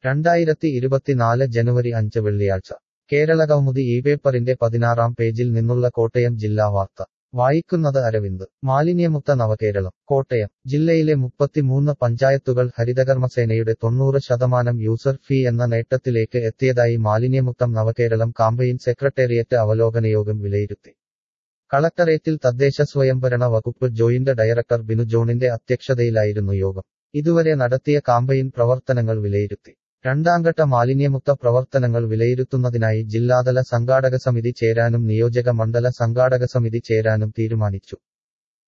രണ്ടായിരത്തി ഇരുപത്തിനാല് ജനുവരി അഞ്ച് വെള്ളിയാഴ്ച കേരളകൗമുദി ഈ പേപ്പറിന്റെ പതിനാറാം പേജിൽ നിന്നുള്ള കോട്ടയം ജില്ലാ വാർത്ത വായിക്കുന്നത് അരവിന്ദ് മാലിന്യമുക്ത നവകേരളം കോട്ടയം ജില്ലയിലെ മുപ്പത്തിമൂന്ന് പഞ്ചായത്തുകൾ ഹരിതകർമ്മസേനയുടെ തൊണ്ണൂറ് ശതമാനം യൂസർ ഫീ എന്ന നേട്ടത്തിലേക്ക് എത്തിയതായി മാലിന്യമുക്തം നവകേരളം കാമ്പയിൻ സെക്രട്ടേറിയറ്റ് അവലോകനയോഗം വിലയിരുത്തി കളക്ടറേറ്റിൽ തദ്ദേശ സ്വയംഭരണ വകുപ്പ് ജോയിന്റ് ഡയറക്ടർ ബിനു ജോണിന്റെ അധ്യക്ഷതയിലായിരുന്നു യോഗം ഇതുവരെ നടത്തിയ കാമ്പയിൻ പ്രവർത്തനങ്ങൾ വിലയിരുത്തി രണ്ടാംഘട്ട മാലിന്യമുക്ത പ്രവർത്തനങ്ങൾ വിലയിരുത്തുന്നതിനായി ജില്ലാതല സംഘാടക സമിതി ചേരാനും നിയോജക മണ്ഡല സംഘാടക സമിതി ചേരാനും തീരുമാനിച്ചു